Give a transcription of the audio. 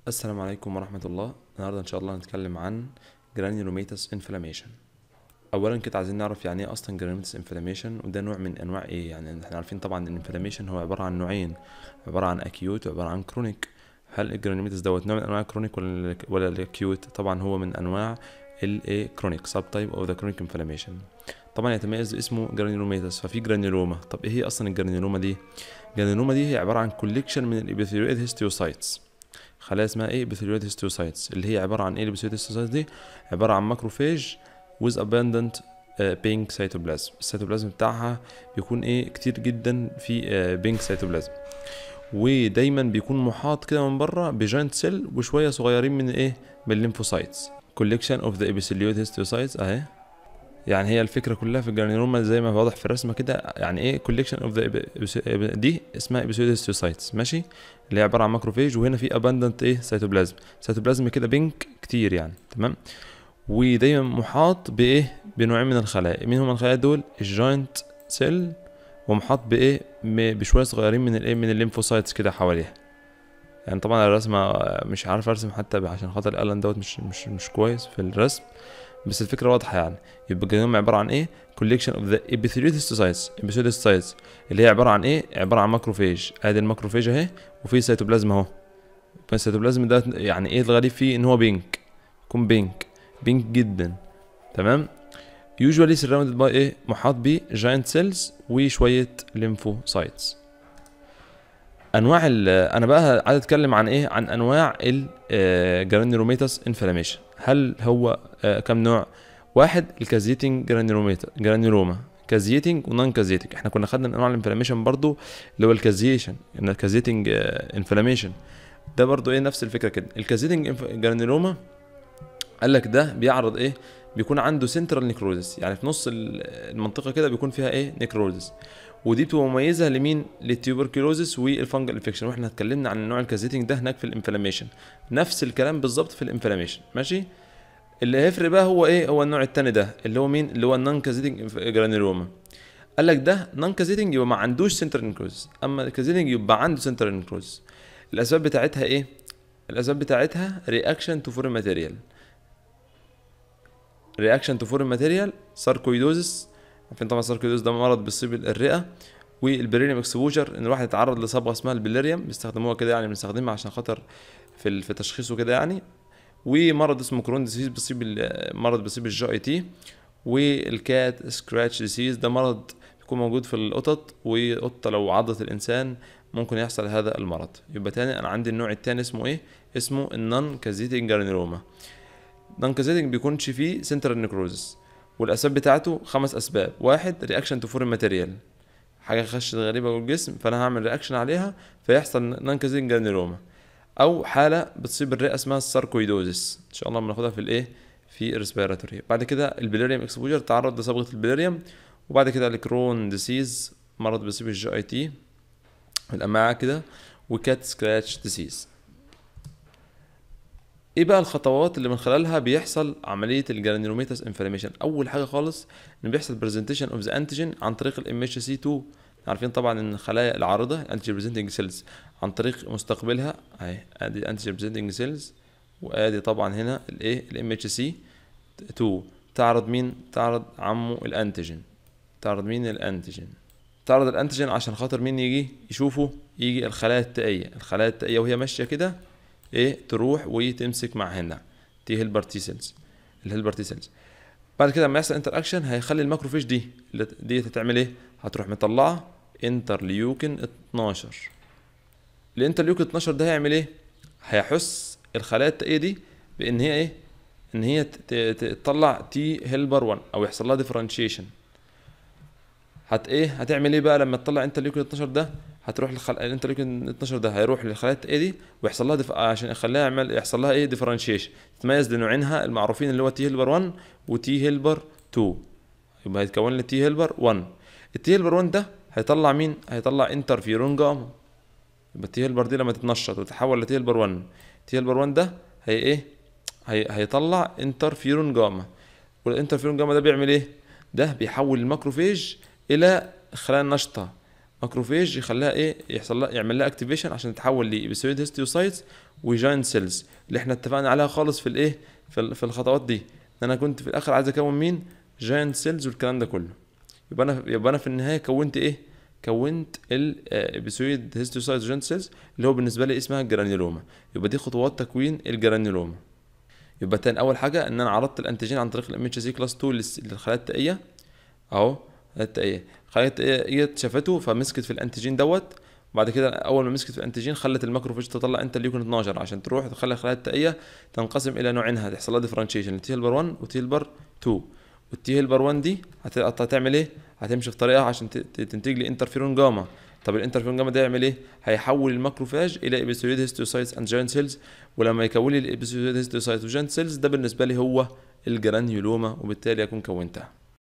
السلام عليكم ورحمة الله النهاردة إن شاء الله هنتكلم عن granulomatous inflammation أولا كده عايزين نعرف يعني إيه أصلا granulomatous inflammation وده نوع من أنواع إيه يعني إحنا عارفين طبعا إن inflammation هو عبارة عن نوعين عبارة عن acute وعبارة عن chronic هل الجرانيوميتس دوت نوع من أنواع الكرونيك ولا ال ولا الأكيوت طبعا هو من أنواع ال chronic subtype of the chronic inflammation طبعا يتميز باسمه جرانيولوماتس ففي جرانيولوما طب ايه هي اصلا الجرانيولوما دي الجرانيولوما دي هي عباره عن كوليكشن من الابيثيليويد هيستيوسايتس خلايا اسمها ايه ابيثيليويد هيستيوسايتس اللي هي عباره عن ايه الابيثيليويد هيستيوسايتس دي عباره عن ماكروفاج with abundant بينك سيتوبلازم السيتوبلازم بتاعها بيكون ايه كتير جدا في بينك سيتوبلازم ودايما بيكون محاط كده من بره بجاينت سيل وشويه صغيرين من ايه من الليمفوسايتس collection of the epithelial histiocytes اهي يعني هي الفكره كلها في الجرانيوما زي ما واضح في الرسمه كده يعني ايه كوليكشن اوف ذا دي اسمها ابيثيليال هيستيوسايتس ماشي اللي هي عباره عن ماكروفيج وهنا في اباندنت ايه سيتوبلازم سيتوبلازم كده بينك كتير يعني تمام ودايما محاط بايه بنوعين من الخلايا مين هم الخلايا دول الجاينت سيل ومحاط بايه بشويه صغيرين من الايه من الليمفوسايتس كده حواليها يعني طبعا الرسمه مش عارف ارسم حتى عشان خاطر القلم دوت مش مش مش كويس في الرسم بس الفكره واضحه يعني يبقى الجينوم عباره عن ايه collection of the epithelial histiocytes epithelial histiocytes اللي هي عباره عن ايه عباره عن ماكروفيج ادي الماكروفيج اهي وفي سيتوبلازم اهو فالسيتوبلازم ده يعني ايه الغريب فيه ان هو بينك يكون بينك بينك جدا تمام usually surrounded by ايه محاط ب giant cells وشويه lymphocytes انواع ال انا بقى عايز اتكلم عن ايه عن انواع الجرانيولوميتاس انفلاميشن هل هو آه كم نوع واحد الكازيتنج جرانيولوميتا جرانيولوما كازيتنج ونون كازيتنج احنا كنا خدنا انواع الانفلاميشن برضو اللي هو الكازيشن ان الكازيتنج انفلاميشن ده برضو ايه نفس الفكره كده الكازيتنج جرانيولوما قال لك ده بيعرض ايه بيكون عنده سنترال نيكروزس يعني في نص المنطقه كده بيكون فيها ايه نيكروزس ودي بتبقى مميزه لمين للتيوبركلوزس والفانجل انفكشن واحنا اتكلمنا عن نوع الكازيتنج ده هناك في الانفلاميشن نفس الكلام بالظبط في الانفلاميشن ماشي اللي هيفرق بقى هو ايه هو النوع التاني ده اللي هو مين اللي هو النون كازيتنج جرانيلوما قال لك ده نون كازيتنج يبقى ما عندوش سنترال نيكروزس اما الكازيتنج يبقى عنده سنترال نيكروزس الاسباب بتاعتها ايه الاسباب بتاعتها رياكشن تو فورين ماتيريال رياكشن تو فورين ماتيريال ساركويدوزس عارفين طبعا الساركويدوز ده مرض بيصيب الرئه والبريليوم اكسبوجر ان الواحد يتعرض لصبغه اسمها البليريوم بيستخدموها كده يعني بنستخدمها عشان خاطر في في تشخيصه كده يعني ومرض اسمه كرون ديسيز بيصيب مرض بيصيب الجي اي تي والكات سكراتش ديسيز ده مرض بيكون موجود في القطط وقطه لو عضت الانسان ممكن يحصل هذا المرض يبقى تاني انا عندي النوع التاني اسمه ايه اسمه النون كازيتنج جرانيلوما نون كازيتنج بيكونش فيه سنترال نيكروزس والاسباب بتاعته خمس اسباب واحد رياكشن تو فورين ماتيريال حاجه خشت غريبه جوه الجسم فانا هعمل رياكشن عليها فيحصل نون كازين جرانيلوما او حاله بتصيب الرئه اسمها الساركويدوزس ان شاء الله بناخدها في الايه في الريسبيراتوري بعد كده البليريوم اكسبوجر تعرض لصبغه البليريوم وبعد كده الكرون ديسيز مرض بيصيب الجي اي تي الامعاء كده وكات سكراتش ديسيز ايه بقى الخطوات اللي من خلالها بيحصل عمليه الجرانيولوميتاس انفلاميشن اول حاجه خالص ان بيحصل برزنتيشن اوف ذا انتيجين عن طريق الام اتش سي 2 عارفين طبعا ان الخلايا العارضه انتي بريزنتنج سيلز عن طريق مستقبلها اهي ادي انتي بريزنتنج سيلز وادي طبعا هنا الايه الام اتش سي 2 تعرض مين تعرض عمه الانتيجين تعرض مين الانتيجين تعرض الانتيجين عشان خاطر مين يجي يشوفه يجي الخلايا التائيه الخلايا التائيه وهي ماشيه كده ايه تروح وتمسك مع هنا تي هيلبر تي سيلز الهيلبر تي سيلز بعد كده لما يحصل انتر اكشن هيخلي الماكروفيج دي دي هتعمل ايه هتروح مطلعه انترليوكين 12 الانترليوكين 12 ده هيعمل ايه هيحس الخلايا التائيه دي بان هي ايه ان هي تطلع تي هيلبر 1 او يحصل لها ديفرنشيشن هت ايه هتعمل ايه بقى لما تطلع انترليوكين 12 ده هتروح للخل... الانترليوكين 12 ده هيروح للخلايا التائيه دي ويحصل لها دف... عشان يخليها يعمل يحصل لها ايه ديفرنشيشن تتميز لنوعينها المعروفين اللي هو تي هيلبر 1 وتي هيلبر 2 يبقى هيتكون لي تي هيلبر 1 التي هيلبر 1 ده هيطلع مين هيطلع انترفيرون جاما يبقى التي هيلبر دي لما تتنشط وتتحول لتي هيلبر 1 تي هيلبر 1 ده هي ايه هي... هيطلع انترفيرون جاما والانترفيرون جاما ده بيعمل ايه ده بيحول الماكروفيج الى خلايا نشطه ماكروفيج يخليها ايه يحصل لها يعمل لها اكتيفيشن عشان تتحول لابيسويد هيستيوسايتس وجاين سيلز اللي احنا اتفقنا عليها خالص في الايه في, ال- في الخطوات دي ان انا كنت في الاخر عايز اكون مين جاين سيلز والكلام ده كله يبقى انا يبقى انا في النهايه كونت ايه كونت الابيسويد هيستيوسايتس جاين سيلز اللي هو بالنسبه لي اسمها الجرانيولوما يبقى دي خطوات تكوين الجرانيولوما يبقى تاني اول حاجه ان انا عرضت الانتيجين عن طريق الام اتش سي كلاس 2 للس- للخلايا التائيه اهو الخلايا التائيه الخلايا التائيه شافته فمسكت في الانتيجين دوت بعد كده اول ما مسكت في الانتيجين خلت الماكروفيج تطلع انترليوكين 12 عشان تروح تخلي الخلايا التائيه تنقسم الى نوعين هتحصل لها ديفرنشيشن تي هيلبر 1 وتي هيلبر 2 والتي هيلبر 1 دي هت- هت- هتعمل ايه هتمشي في طريقها عشان ت- ت- تنتج لي انترفيرون جاما طب الانترفيرون جاما ده يعمل ايه هيحول الماكروفاج الى ابيثيليويد هيستوسايتس اند جاين سيلز ولما يكون لي الابيثيليويد هيستوسايتس وجاين سيلز ده بالنسبه لي هو الجرانيولوما وبالتالي اكون كونتها